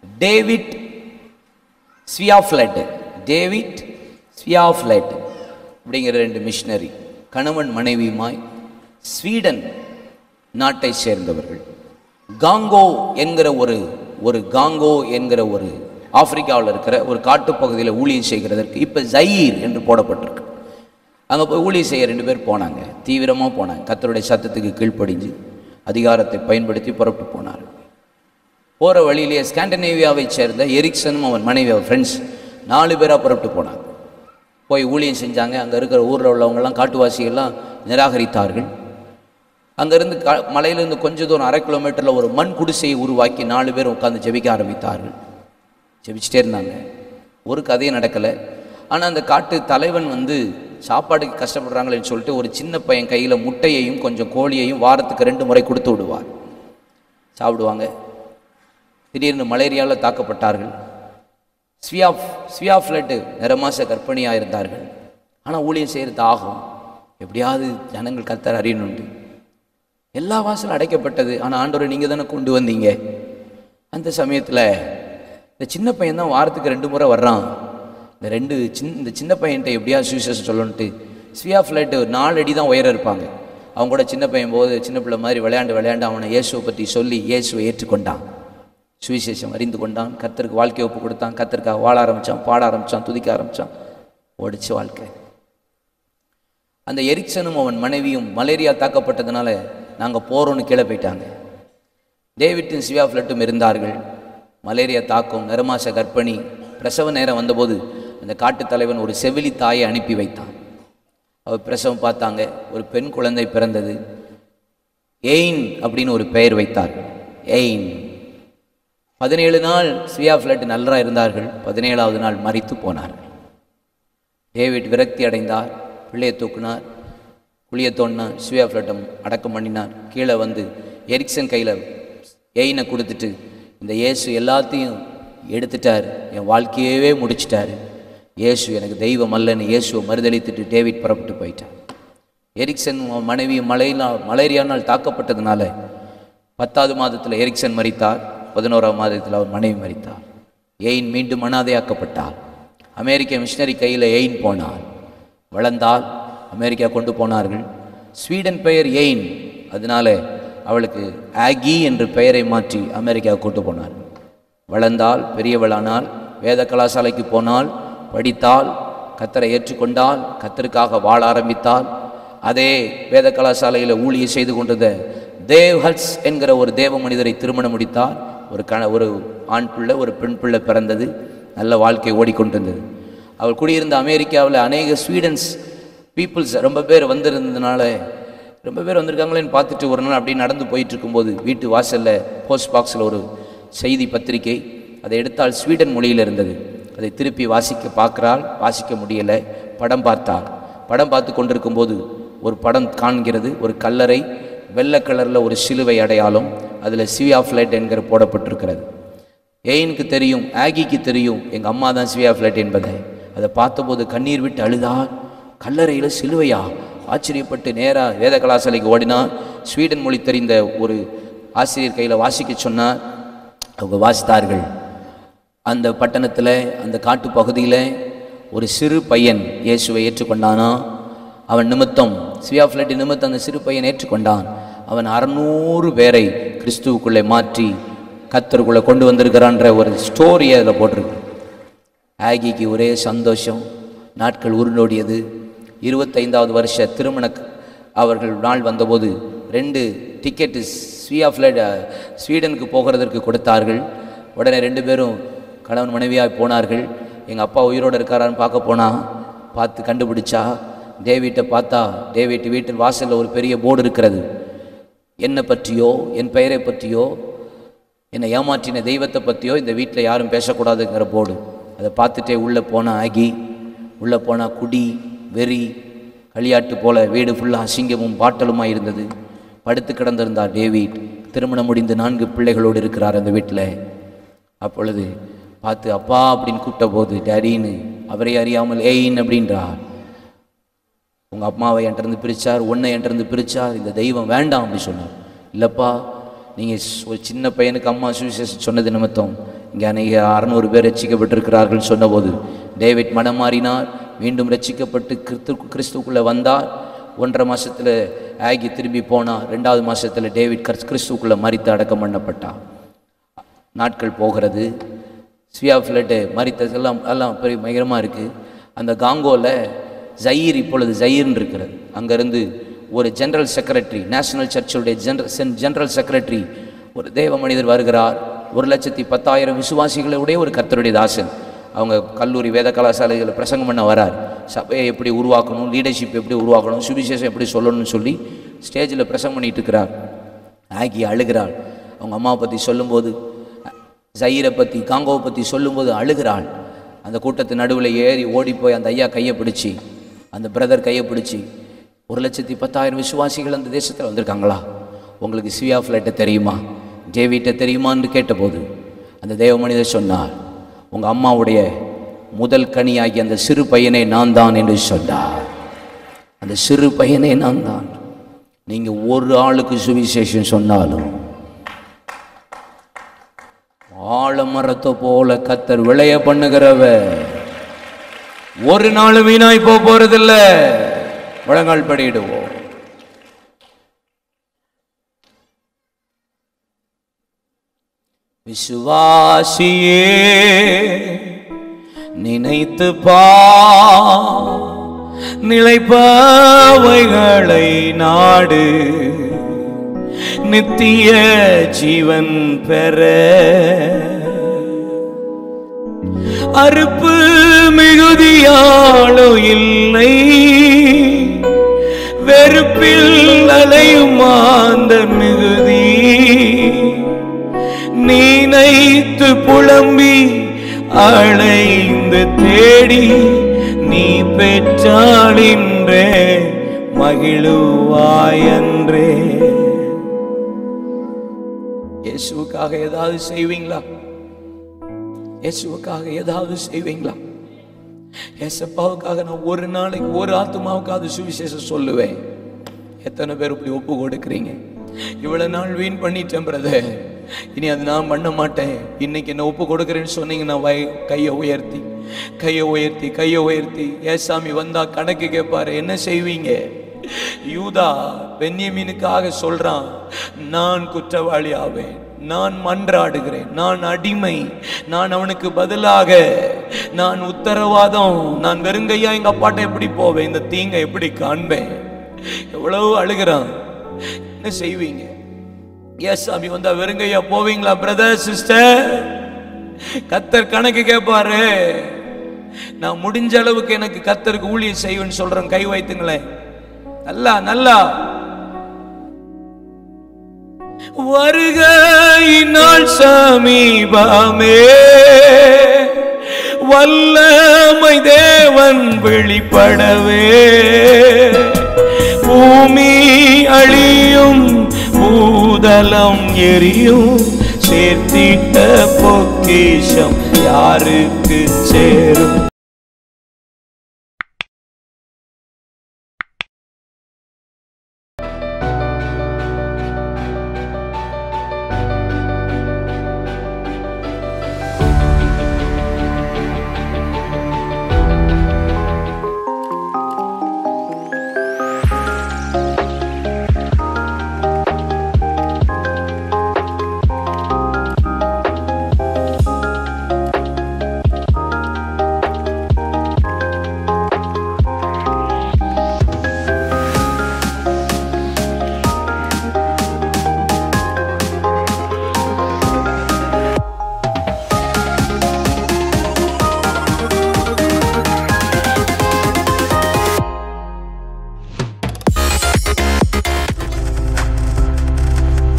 David ஸ்வியாஃப்லட் David ஸ்வியாஃப்லட் அப்படிங்கிற ரெண்டு machinery கணவன் மனைவியுமாய் ஸ்வீடன் நாட்டை சேர்ந்தவர்கள் காங்கோ என்கிற ஒரு ஒரு காங்கோ என்கிற ஒரு ஆப்பிரிக்காவில் இருக்கிற ஒரு காட்டுப்பகுதியில் ஊழியம் செய்கிறதற்கு இப்போ ஜயீர் என்று போடப்பட்டிருக்கு அங்கே போய் ஊழியம் செய்ய ரெண்டு பேர் போனாங்க தீவிரமாக போனாங்க கத்தருடைய சத்தத்துக்கு கீழ்ப்படிஞ்சு அதிகாரத்தை பயன்படுத்தி புறப்பட்டு போனார் போகிற வழியிலேயே ஸ்காண்டினேவியாவை சேர்ந்த எரிக்சனும் அவன் மனைவி அவன் ஃப்ரெண்ட்ஸ் நாலு பேராக புறப்பட்டு போனாங்க போய் ஊழியம் செஞ்சாங்க அங்கே இருக்கிற ஊரில் உள்ளவங்கெல்லாம் காட்டுவாசிகள்லாம் நிராகரித்தார்கள் அங்கேருந்து க மலையிலேருந்து கொஞ்ச தூரம் அரை கிலோமீட்டரில் ஒரு மண் குடிசையை உருவாக்கி நாலு பேர் உட்காந்து ஜெபிக்க ஆரம்பித்தார்கள் ஜெபிச்சிட்டே இருந்தாங்க ஒரு கதையும் நடக்கலை ஆனால் அந்த காட்டு தலைவன் வந்து சாப்பாடுக்கு கஷ்டப்படுறாங்களேன்னு சொல்லிட்டு ஒரு சின்ன பையன் கையில் முட்டையையும் கொஞ்சம் கோழியையும் வாரத்துக்கு ரெண்டு முறை கொடுத்து விடுவார் சாப்பிடுவாங்க திடீர்னு மலேரியாவில் தாக்கப்பட்டார்கள் ஸ்வியாஃப் ஸ்வியாஃப்லட்டு நிறமாச கர்ப்பிணியாக இருந்தார்கள் ஆனால் ஊழியம் செய்கிறது ஆகும் எப்படியாவது ஜனங்கள் கத்தர் அறியணுண்டு எல்லா வாசலும் அடைக்கப்பட்டது ஆனால் ஆண்டவரை நீங்கள் தானே கொண்டு வந்தீங்க அந்த சமயத்தில் இந்த சின்ன பையன் தான் வாரத்துக்கு ரெண்டு முறை வர்றான் இந்த ரெண்டு சின் இந்த சின்ன பையன்கிட்ட எப்படியாவது சுவிசேஷம் சொல்லணுன்ட்டு ஸ்வியா ஃப்ளைட்டு நாலு அடி தான் உயரம் இருப்பாங்க அவங்க கூட சின்ன பையன் போது சின்ன பிள்ளை மாதிரி விளையாண்டு விளையாண்டு அவனை இயேசுவை பற்றி சொல்லி இயேசுவை ஏற்றுக்கொண்டான் சுவிசேஷம் அறிந்து கொண்டான் கத்தருக்கு வாழ்க்கை ஒப்பு கொடுத்தான் கத்தருக்காக வாழ ஆரம்பித்தான் பாட ஆரம்பித்தான் துதிக்க ஆரம்பித்தான் ஓடிச்சு வாழ்க்கை அந்த எரிக்சனும் அவன் மனைவியும் மலேரியா தாக்கப்பட்டதுனால நாங்கள் போகிறோன்னு கீழே போயிட்டாங்க டேவிட்டின் சிவா ஃப்ளட்டும் இருந்தார்கள் மலேரியா தாக்கம் நரமாச கர்ப்பிணி பிரசவ நேரம் வந்தபோது அந்த காட்டுத் தலைவன் ஒரு செவிலி தாயை அனுப்பி வைத்தான் அவர் பிரசவம் பார்த்தாங்க ஒரு பெண் குழந்தை பிறந்தது எயின் அப்படின்னு ஒரு பெயர் வைத்தார் எயின் பதினேழு நாள் ஸ்வியா ஃப்ளட் நல்லா இருந்தார்கள் பதினேழாவது நாள் மறித்து போனார்கள் டேவிட் விரக்தி அடைந்தார் பிள்ளையை தூக்குனார் குழியை தோண்டினார் ஸ்வியா ஃப்ளட்டம் அடக்கம் பண்ணினார் கீழே வந்து எரிக்சன் கையில் எயினை கொடுத்துட்டு இந்த இயேசு எல்லாத்தையும் எடுத்துட்டார் என் வாழ்க்கையவே முடிச்சிட்டாரு இயேசு எனக்கு தெய்வம் அல்லன்னு இயேசுவை மறுதளித்துட்டு டேவிட் புறப்பட்டு போயிட்டான் எரிக்சன் அவன் மனைவி மலையினால் மலேரியானால் தாக்கப்பட்டதுனால பத்தாவது மாதத்தில் எரிக்சன் மரித்தார் பதினோராம் மாதத்தில் அவர் மனைவி மரித்தார் எயின் மீண்டும் அனாதையாக்கப்பட்டார் அமெரிக்க மிஷினரி கையில் எயின் போனார் வளர்ந்தால் அமெரிக்கா கொண்டு போனார்கள் ஸ்வீடன் பெயர் எயின் அதனால அவளுக்கு ஆகி என்ற பெயரை மாற்றி அமெரிக்கா கொண்டு போனார் வளர்ந்தால் பெரியவளானால் வேத கலாசாலைக்கு போனால் படித்தால் கத்தரை ஏற்றுக்கொண்டால் கத்தருக்காக வாழ ஆரம்பித்தால் அதே வேத கலாசாலையில் ஊழியம் செய்து கொண்டிருந்த தேவ் ஹல்ஸ் என்கிற ஒரு தேவ மனிதரை திருமணம் முடித்தார் ஒரு கண ஒரு ஆண் பிள்ளை ஒரு பெண் பிள்ளை பிறந்தது நல்ல வாழ்க்கை ஓடிக்கொண்டிருந்தது அவள் குடியிருந்த அமெரிக்காவில் அநேக ஸ்வீடன்ஸ் பீப்புள்ஸ் ரொம்ப பேர் வந்திருந்ததுனால ரொம்ப பேர் வந்திருக்காங்களேன்னு பார்த்துட்டு ஒரு நாள் அப்படியே நடந்து போயிட்டு இருக்கும்போது வீட்டு வாசலில் போஸ்ட் பாக்ஸில் ஒரு செய்தி பத்திரிகை அதை எடுத்தால் ஸ்வீடன் மொழியில் இருந்தது அதை திருப்பி வாசிக்க பார்க்குறாள் வாசிக்க முடியலை படம் பார்த்தாள் படம் பார்த்து கொண்டிருக்கும்போது ஒரு படம் காண்கிறது ஒரு கல்லறை வெள்ளை கலரில் ஒரு சிலுவை அடையாளம் அதில் சிவி ஆஃப் லைட் என்கிற போடப்பட்டிருக்கிறது ஏயினுக்கு தெரியும் ஆகிக்கு தெரியும் எங்கள் அம்மா தான் சிவி ஆஃப் லைட் என்பதை அதை பார்த்தபோது கண்ணீர் விட்டு அழுதாள் கல்லறையில் சிலுவையா ஆச்சரியப்பட்டு நேராக வேத கலாசாலைக்கு ஓடினா ஸ்வீடன் மொழி தெரிந்த ஒரு ஆசிரியர் கையில் வாசிக்க சொன்னார் அவங்க வாசித்தார்கள் அந்த பட்டணத்தில் அந்த காட்டு பகுதியில் ஒரு சிறு பையன் இயேசுவை ஏற்றுக்கொண்டானா அவன் நிமித்தம் சிவியாஃப்லட்டி நிமித்தம் அந்த சிறு பையன் ஏற்றுக்கொண்டான் அவன் அறநூறு பேரை கிறிஸ்துவுக்குள்ளே மாற்றி கத்தருக்குள்ளே கொண்டு வந்திருக்கிறான்ற ஒரு ஸ்டோரியை அதில் போட்டிருக்கு ஆகிக்கு ஒரே சந்தோஷம் நாட்கள் உருண்டோடியது இருபத்தைந்தாவது வருஷ திருமண அவர்கள் நாள் வந்தபோது ரெண்டு டிக்கெட்டு ஸ்வீஆஃப்ல ஸ்வீடனுக்கு போகிறதற்கு கொடுத்தார்கள் உடனே ரெண்டு பேரும் கணவன் மனைவியாக போனார்கள் எங்கள் அப்பா உயிரோடு இருக்காரான்னு பார்க்க போனா பார்த்து கண்டுபிடிச்சா டேவிட்டை பார்த்தா டேவிட் வீட்டின் வாசலில் ஒரு பெரிய போர்டு இருக்கிறது என்னை பற்றியோ என் பெயரை பற்றியோ என்னை ஏமாற்றின தெய்வத்தை பற்றியோ இந்த வீட்டில் யாரும் பேசக்கூடாதுங்கிற போர்டு அதை பார்த்துட்டே உள்ளே போனால் ஆகி உள்ளே போனால் குடி வெறி களியாட்டு போல வீடு ஃபுல்லாக அசிங்கமும் பாட்டலுமாக இருந்தது படுத்து கிடந்திருந்தார் டேவிட் திருமணம் முடிந்து நான்கு பிள்ளைகளோடு இருக்கிறார் அந்த வீட்டில் அப்பொழுது பார்த்து அப்பா அப்படின்னு கூப்பிட்ட போது டேடின்னு அவரை அறியாமல் ஏயின் அப்படின்றார் உங்கள் அம்மாவை என்கிட்டருந்து பிரித்தார் உன்னை என்கிட்டருந்து பிரித்தார் இந்த தெய்வம் வேண்டாம் அப்படி சொன்னார் இல்லைப்பா நீங்கள் ஒரு சின்ன பையனுக்கு அம்மா சுவிசேஷம் சொன்னது நிமித்தம் இங்கே அநேக அறநூறு பேர் ரட்சிக்கப்பட்டிருக்கிறார்கள் சொன்னபோது டேவிட் மனம் மாறினார் மீண்டும் ரட்சிக்கப்பட்டு கிறிஸ்து கிறிஸ்துக்குள்ளே வந்தார் ஒன்றரை மாசத்துல ஆகி திரும்பி போனார் ரெண்டாவது மாசத்துல டேவிட் கிறிஸ் கிறிஸ்துக்குள்ளே மறித்து அடக்கம் பண்ணப்பட்டார் நாட்கள் போகிறது ஸ்வியா ஃபிளட்டு மறித்ததெல்லாம் எல்லாம் பெரிய பயங்கரமாக இருக்குது அந்த காங்கோவில் ஜயீர் இப்பொழுது ஜயீர்னு இருக்கிறது அங்கேருந்து ஒரு ஜெனரல் செக்ரட்டரி நேஷனல் சர்ச்சுடைய ஜெனரல் ஜெனரல் செக்ரட்டரி ஒரு தேவ மனிதர் வருகிறார் ஒரு லட்சத்தி பத்தாயிரம் விசுவாசிகளுடைய ஒரு கர்த்தருடைய தாசன் அவங்க கல்லூரி வேத கலாசாலைகளில் பிரசங்கம் பண்ண வரார் சபையை எப்படி உருவாக்கணும் லீடர்ஷிப் எப்படி உருவாக்கணும் சுவிசேஷம் எப்படி சொல்லணும்னு சொல்லி ஸ்டேஜில் பிரசங்கம் பண்ணிட்டு இருக்கிறார் ஆகி அழுகிறாள் அவங்க அம்மாவை பற்றி சொல்லும்போது ஜயீரை பற்றி காங்கோவை பற்றி சொல்லும்போது அழுகிறாள் அந்த கூட்டத்து நடுவில் ஏறி ஓடி போய் அந்த ஐயா கையை பிடிச்சி அந்த பிரதர் கையை பிடிச்சி ஒரு லட்சத்தி பத்தாயிரம் விசுவாசிகள் அந்த தேசத்தில் வந்திருக்காங்களா உங்களுக்கு சிவியா ஃப்ளைட்டை தெரியுமா ஜேவிட்ட தெரியுமான்னு கேட்டபோது அந்த தேவ மனிதர் சொன்னார் உங்கள் அம்மாவுடைய முதல் கனியாகி அந்த சிறு பையனை நான் தான் என்று சொன்னார் அந்த சிறு பையனே நான் தான் நீங்கள் ஒரு ஆளுக்கு சுவிசேஷம் சொன்னாலும் ஆலமரத்தை போல கத்தர் விளைய பண்ணுகிறவ ஒரு நாள் வீணாய் போக போறதில்ல முழங்கால் படியிடுவோம் விசுவாசியே நினைத்து பா நிலைப்பவைகளை நாடு நித்திய ஜீவன் பெற அறுப்பு மிகுதியாளோ இல்லை வெறுப்பில் அலையும் மாந்த மிகுதி நீனைத்து புலம்பி அலைந்து தேடி நீ பெற்றாளின்றே மகிழுவாயன்றே இயேசுவுக்காக ஏதாவது செய்வீங்களா இயேசுவுக்காக ஏதாவது செய்வீங்களா ஏசப்பாவுக்காக நான் ஒரு நாளைக்கு ஒரு ஆத்மாவுக்காவது சுவிசேஷம் சொல்லுவேன் எத்தனை பேர் இப்படி ஒப்பு கொடுக்குறீங்க இவ்வளவு நாள் வீண் பண்ணிட்டேன் பிரதர் இனி அது நான் பண்ண மாட்டேன் இன்னைக்கு என்ன ஒப்பு கொடுக்குறேன்னு சொன்னீங்கன்னா வை கையை உயர்த்தி கையை உயர்த்தி கையை உயர்த்தி ஏசாமி வந்தா கணக்கு கேட்பாரு என்ன செய்வீங்க யூதா பென்யமீனுக்காக சொல்றான் நான் குற்றவாளி ஆவேன் நான் மன்றாடுகிறேன் நான் அடிமை நான் அவனுக்கு பதிலாக நான் உத்தரவாதம் நான் வெறுங்கையா எங்க அப்பாட்ட எப்படி போவேன் இந்த தீங்க எப்படி காண்பேன் எவ்வளவு அழுகிறான் என்ன செய்வீங்க எஸ் சாமி வந்தா வெறுங்கையா போவீங்களா பிரதர் சிஸ்டர் கத்தர் கணக்கு கேட்பாரு நான் முடிஞ்ச அளவுக்கு எனக்கு கத்தருக்கு ஊழியம் செய்வேன்னு சொல்றேன் கை வைத்துங்களேன் நல்லா நல்லா வருகையினால் சமீபமே வல்லமை தேவன் வெளிப்படவே பூமி அழியும் பூதலம் எரியும் சேர்த்திட்ட பொக்கிஷம் யாருக்கு சேரும்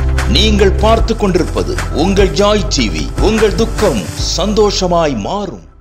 நீங்கள் பார்த்து கொண்டிருப்பது உங்கள் ஜாய் டிவி உங்கள் துக்கம் சந்தோஷமாய் மாறும்